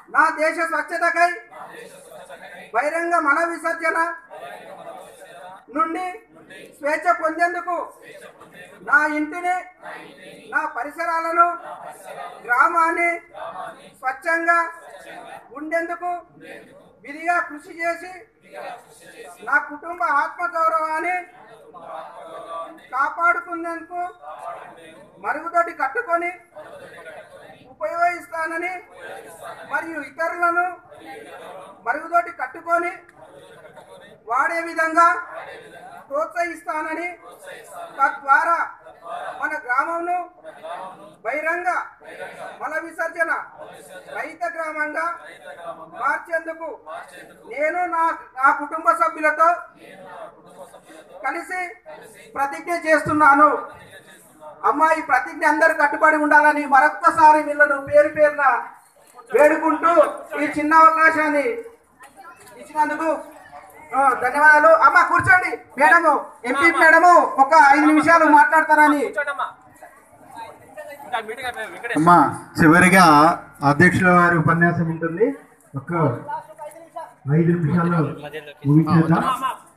నా దేశ స్వచ్ఛతకై బహిరంగ మల విసర్జన నుండి స్వేచ్ఛ పొందేందుకు నా ఇంటిని నా పరిసరాలను గ్రామాన్ని స్వచ్ఛంగా ఉండేందుకు విధిగా కృషి చేసి నా కుటుంబ ఆత్మగౌరవాన్ని కాపాడుకునేందుకు మరుగుదొడ్డి కట్టుకొని ఉపయోగిస్తానని మరియు ఇతరులను మరుగుదొడ్డి కట్టుకొని వాడే విధంగా ప్రోత్సహిస్తానని తద్వారా మన గ్రామంను బహిరంగ మల విసర్జన రహిత గ్రామంగా మార్చేందుకు నేను నా నా కుటుంబ సభ్యులతో కలిసి ప్రతిజ్ఞ చేస్తున్నాను అమ్మా ఈ ప్రతిజ్ఞ అందరు కట్టుబడి ఉండాలని మరొక్కసారి వీళ్ళను పేరు పేరున వేడుకుంటూ ఈ చిన్న అవకాశాన్ని ఇచ్చినందుకు ఆ, ధన్యవాదాలు అమ్మా కూర్చోండి మేడము ఎంపీ మేడము ఒక ఐదు నిమిషాలు మాట్లాడతారని అమ్మా చివరిగా అధ్యక్షుల వారి ఉపన్యాసం ఉంటుంది ఒక ఐదు నిమిషాలు ముగించేద్దాం